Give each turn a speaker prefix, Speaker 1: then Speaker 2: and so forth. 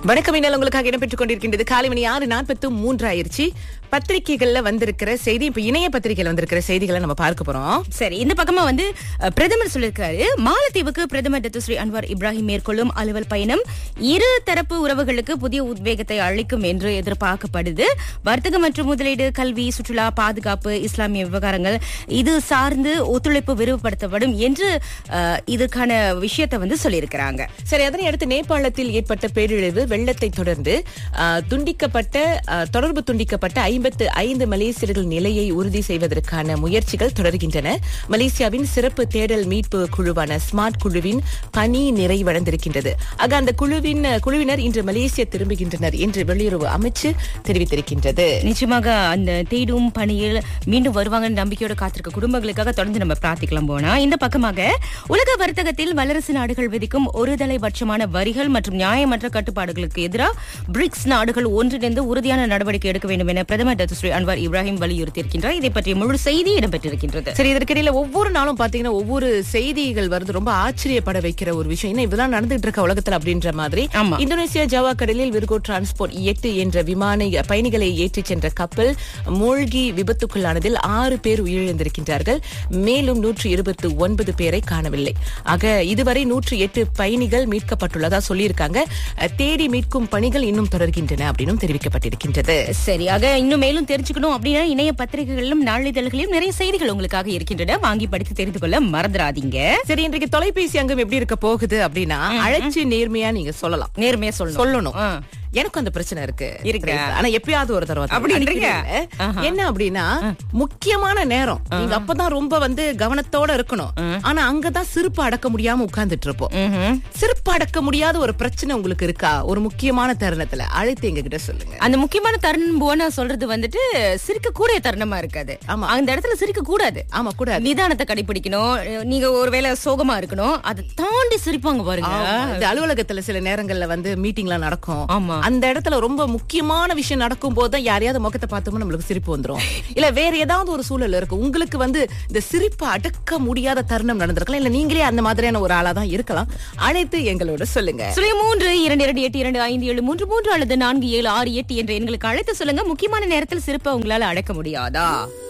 Speaker 1: வணக்கம் இன்னல் உங்களுக்காக இடம்பெற்றுக் கொண்டிருக்கின்றது காலை மணி ஆறு நாற்பத்து மூன்று ஆயிருச்சு பத்திரிகைகள்ல வந்திருக்கிற செய்தி இப்ப இணைய பத்திரிகையில வந்திருக்கிற செய்திகளை நம்ம பார்க்க போறோம்
Speaker 2: சரி இந்த பக்கமா வந்து அஹ், பிரதமர் சொல்லியிருக்காரு மாலத்தீவுக்கு பிரதமர் டத்துஸ்ரீ அன்வார் இப்ராஹிம் மேற்கொள்ளும் அலுவல் பயணம் இரு தரப்பு உறவுகளுக்கு புதிய உத்வேகத்தை அளிக்கும் என்று எதிர்பார்க்கப்படுது வர்த்தகம் மற்றும் முதலீடு கல்வி சுற்றுலா பாதுகாப்பு இஸ்லாமிய விவகாரங்கள் இது சார்ந்து ஒத்துழைப்பு விரிவுபடுத்தப்படும் என்று அஹ், இதுக்கான விஷயத்தை வந்து சொல்லியிருக்கிறாங்க
Speaker 1: சரி அதனை அடுத்து நேபாளத்தில் ஏற்பட்ட பேரிழிவு வெள்ளத்தை தொடர்ந்து ஆ, துண்டிக்கப்பட்ட ஆ, தொடர்பு துண்டிக்கப்பட்ட ஐம்பத்து ஐந்து மலேசியர்கள் நிலையை உறுதி செய்வதற்கான முயற்சிகள் தொடர்கின்றன மலேசியாவின் சிறப்பு தேடல் மீட்பு குழுவான ஸ்மார்ட் குழுவின் பணி நிறைவடைந்திருக்கின்றது ஆக அந்த குழுவின் குழுவினர் இன்று மலேசியா திரும்புகின்றனர் என்று வெளியுறவு அமைச்சு தெரிவித்திருக்கின்றது
Speaker 2: நிச்சயமாக அந்த தேடும் பணியில் மீண்டும் வருவாங்கன்னு நம்பிக்கையோட காத்திருக்க குடும்பங்களுக்காக தொடர்ந்து நம்ம பிரார்த்திக்கலாம் போனா இந்த பக்கமாக உலக வர்த்தகத்தில் வல்லரசு நாடுகள் விதிக்கும் ஒருதலைபட்சமான வரிகள் மற்றும் நியாயமற்ற கட்டுப்பாடுகளுக்கு எதிராக பிரிக்ஸ் நாடுகள் ஒன்றிணைந்து உறுதியான நடவடிக்கை எடுக்க வேண்டும் என பிரதமர் டாக்டர் ஸ்ரீ அன்வார் இப்ராஹிம் வலியுறுத்தியிருக்கின்றார் இதை பற்றிய முழு செய்தி இடம்பெற்றிருக்கின்றது
Speaker 1: சரி இதற்கிடையில ஒவ்வொரு நாளும் பாத்தீங்கன்னா ஒவ்வொரு செய்திகள் வருது ரொம்ப ஆச்சரியப்பட வைக்கிற ஒரு விஷயம் என்ன இதெல்லாம் நடந்துட்டு இருக்க உலகத்துல அப்படின்ற மாதிரி
Speaker 2: ஆமா.
Speaker 1: இந்தோனேசியா ஜாவா கடலில் விர்கோ டிரான்ஸ்போர்ட் எட்டு என்ற விமான பயணிகளை ஏற்றிச் சென்ற கப்பல் மூழ்கி விபத்துக்குள்ளானதில் ஆறு பேர் உயிரிழந்திருக்கின்றார்கள் மேலும் நூற்று இருபத்தி ஒன்பது பேரை காணவில்லை ஆக இதுவரை நூற்று எட்டு பயணிகள் மீட்கப்பட்டுள்ளதா சொல்லியிருக்காங்க அஹ், தேடி மீட்கும் பணிகள் இன்னும் தொடர்கின்றன அப்படின்னும் தெரிவிக்கப்பட்டிருக்கின்றது
Speaker 2: சரி ஆக இன்னும் மேலும் தெரிஞ்சுக்கணும் அப்படின்னா இணைய பத்திரிகைகளிலும் நாளிதழ்களிலும் நிறைய செய்திகள் உங்களுக்காக இருக்கின்றன வாங்கி படித்து தெரிந்து கொள்ள மறந்துடாதீங்க
Speaker 1: சரி இன்றைக்கு தொலைபேசி அங்கம் எப்படி இருக்க போகுது அப்படின்னா அழைச்சு நேர்மையா நீங்க சொல்லலாம்
Speaker 2: நேர்மையா சொல்லணும்
Speaker 1: சொல்லணும்
Speaker 2: ஆ.
Speaker 1: எனக்கும் அந்த பிரச்சனை இருக்கு
Speaker 2: இருக்கா?
Speaker 1: ஆனா எப்பயாவது ஒரு தடவை தான்.
Speaker 2: அப்படின்றீங்க?
Speaker 1: அடிக்கடி இல்ல.
Speaker 2: ஆஹா.
Speaker 1: என்ன அப்படின்னா முக்கியமான நேரம் நீங்க அப்பதான் ரொம்ப வந்து கவனத்தோட இருக்கணும் ஆனா அங்கதான் சிரிப்பு அடக்க முடியாம உட்கார்ந்துட்டு இருப்போம்
Speaker 2: ம்ஹும்.
Speaker 1: சிரிப்பு அடக்க முடியாத ஒரு பிரச்சனை உங்களுக்கு இருக்கா ஒரு முக்கியமான தருணத்துல அழைத்து எங்க கிட்ட சொல்லுங்க
Speaker 2: அந்த முக்கியமான தருணம் போன சொல்றது வந்துட்டு சிரிக்க கூடிய தருணமா இருக்காது
Speaker 1: ஆமா.
Speaker 2: அந்த இடத்துல சிரிக்க கூடாது
Speaker 1: ஆமா கூட
Speaker 2: நிதானத்தை கடைபிடிக்கணும் நீங்க ஒருவேளை சோகமா இருக்கணும் அதை தாண்டி சிரிப்பாங்க பாருங்க
Speaker 1: இந்த அலுவலகத்துல சில நேரங்கள்ல வந்து மீட்டிங்லாம் நடக்கும்
Speaker 2: ஆமா.
Speaker 1: அந்த இடத்துல ரொம்ப முக்கியமான விஷயம் நடக்கும் போது தான் யாரையாவது முகத்தை பார்த்தோம்னா நம்மளுக்கு சிரிப்பு வந்துரும் இல்ல வேற ஏதாவது ஒரு சூழல் இருக்கு உங்களுக்கு வந்து இந்த சிரிப்பு அடக்க முடியாத தருணம் நடந்திருக்கலாம் இல்ல நீங்களே அந்த மாதிரியான ஒரு ஆளா தான் இருக்கலாம் அழைத்து எங்களோட சொல்லுங்க
Speaker 2: சுழிய மூன்று இரண்டு இரண்டு எட்டு இரண்டு ஐந்து ஏழு மூன்று மூன்று அல்லது நான்கு ஏழு ஆறு எட்டு என்ற எண்களுக்கு அழைத்து சொல்லுங்க முக்கியமான நேரத்தில் சிரிப்பை உங்களால அடக்க முடியாதா